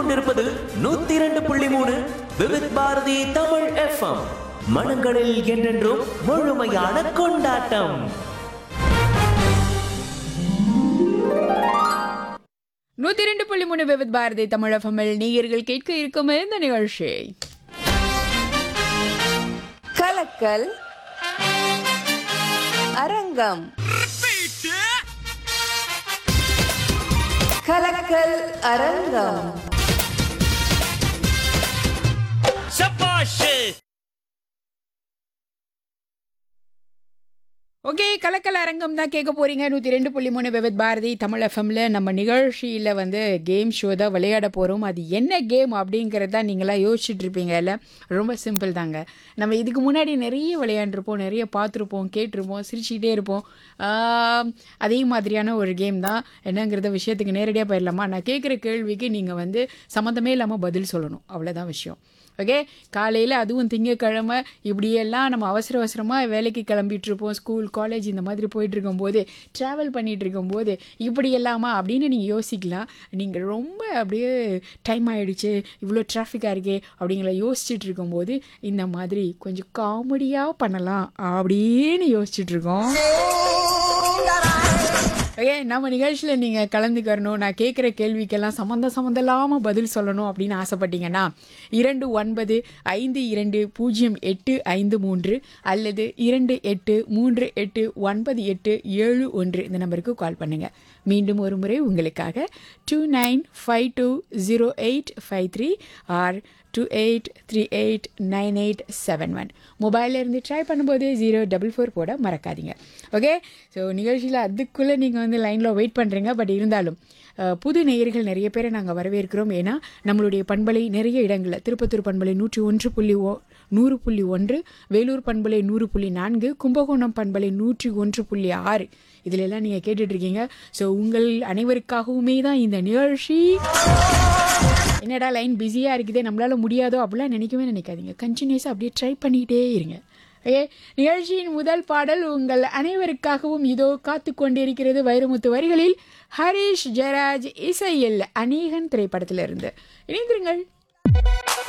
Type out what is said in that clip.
கேட்டுக்கொண்டிருப்பது நூத்தி இரண்டு புள்ளி மூணு விவித் பாரதி தமிழ் எஃப்எம் மனங்களில் என்றென்றும் முழுமையான கொண்டாட்டம் நூத்தி ரெண்டு புள்ளி மூணு விவித் பாரதி தமிழகமில் நேயர்கள் கேட்க இருக்கும் இந்த நிகழ்ச்சி கலக்கல் அரங்கம் கலக்கல் அரங்கம் ஓகே கலக்கல் அரங்கம் தான் கேட்க போறீங்க நூற்றி ரெண்டு புள்ளி மூணு விவித் பாரதி தமிழ் எஃப்எம்ல நம்ம நிகழ்ச்சியில் வந்து கேம் ஷோ தான் விளையாட போகிறோம் அது என்ன கேம் அப்படிங்கிறது தான் நீங்களாம் யோசிச்சுட்டு இருப்பீங்கல்ல ரொம்ப சிம்பிள் தாங்க நம்ம இதுக்கு முன்னாடி நிறைய விளையாண்டுருப்போம் நிறைய பார்த்துருப்போம் கேட்டிருப்போம் சிரிச்சுக்கிட்டே இருப்போம் ஆம், அதே மாதிரியான ஒரு கேம் தான் என்னங்கிறத விஷயத்துக்கு நேரடியாக போயிடலாமா நான் கேட்குற கேள்விக்கு நீங்கள் வந்து சம்மந்தமே இல்லாமல் பதில் சொல்லணும் அவ்வளோதான் விஷயம் ஓகே காலையில் அதுவும் திங்கக்கிழமை இப்படியெல்லாம் நம்ம அவசர அவசரமாக வேலைக்கு கிளம்பிட்டு இருப்போம் ஸ்கூல் காலேஜ் இந்த மாதிரி போயிட்டு இருக்கும்போது ட்ராவல் பண்ணிட்டு இருக்கும்போது இப்படி எல்லாமா அப்படின்னு நீங்கள் யோசிக்கலாம் நீங்கள் ரொம்ப அப்படியே டைம் ஆயிடுச்சு இவ்வளோ டிராஃபிக்காக இருக்கே அப்படிங்கிற யோசிச்சுட்டு இருக்கும்போது இந்த மாதிரி கொஞ்சம் காமெடியாக பண்ணலாம் அப்படின்னு யோசிச்சுட்டு இருக்கோம் ஓகே நம்ம நிகழ்ச்சியில் நீங்கள் கலந்துக்கறணும் நான் கேட்குற கேள்விக்கெல்லாம் சம்மந்தம் சம்மந்தம் இல்லாமல் பதில் சொல்லணும் அப்படின்னு ஆசைப்பட்டீங்கன்னா இரண்டு ஒன்பது ஐந்து இரண்டு பூஜ்ஜியம் எட்டு ஐந்து மூன்று அல்லது இரண்டு எட்டு மூன்று எட்டு ஒன்பது எட்டு ஏழு ஒன்று இந்த நம்பருக்கு கால் பண்ணுங்கள் மீண்டும் ஒரு முறை உங்களுக்காக two nine five two zero eight five three or two eight three eight nine eight seven one மொபைலில் இருந்து ட்ரை பண்ணும்போது ஜீரோ டபுள் ஃபோர் போட மறக்காதீங்க ஓகே ஸோ நிகழ்ச்சியில் அதுக்குள்ளே நீங்கள் வந்து லைனில் வெயிட் பண்ணுறீங்க பட் இருந்தாலும் அஹ், புது நேயர்கள் நிறைய பேரை நாங்கள் வரவேற்கிறோம் ஏன்னா நம்மளுடைய பண்பலை நிறைய இடங்களில் திருப்பத்தூர் பண்பலை நூற்றி ஒன்று புள்ளி ஓ நூறு புள்ளி ஒன்று வேலூர் பண்பலை நூறு புள்ளி நான்கு கும்பகோணம் பண்பலை நூற்றி ஒன்று புள்ளி ஆறு இதில் எல்லாம் நீங்கள் கேட்டுட்ருக்கீங்க ஸோ உங்கள் அனைவருக்காகவுமே தான் இந்த நிகழ்ச்சி என்னடா லைன் பிஸியாக இருக்குதே நம்மளால் முடியாதோ அப்படிலாம் நினைக்கவே நினைக்காதீங்க கண்டினியூஸாக அப்படியே ட்ரை பண்ணிக்கிட்டே இருங்க ஓகே நிகழ்ச்சியின் முதல் பாடல் உங்கள் அனைவருக்காகவும் இதோ காத்து கொண்டிருக்கிறது வைரமுத்து வரிகளில் ஹரிஷ் ஜெயராஜ் இசையில் அநேகன் திரைப்படத்திலிருந்து இணைந்திருங்கள்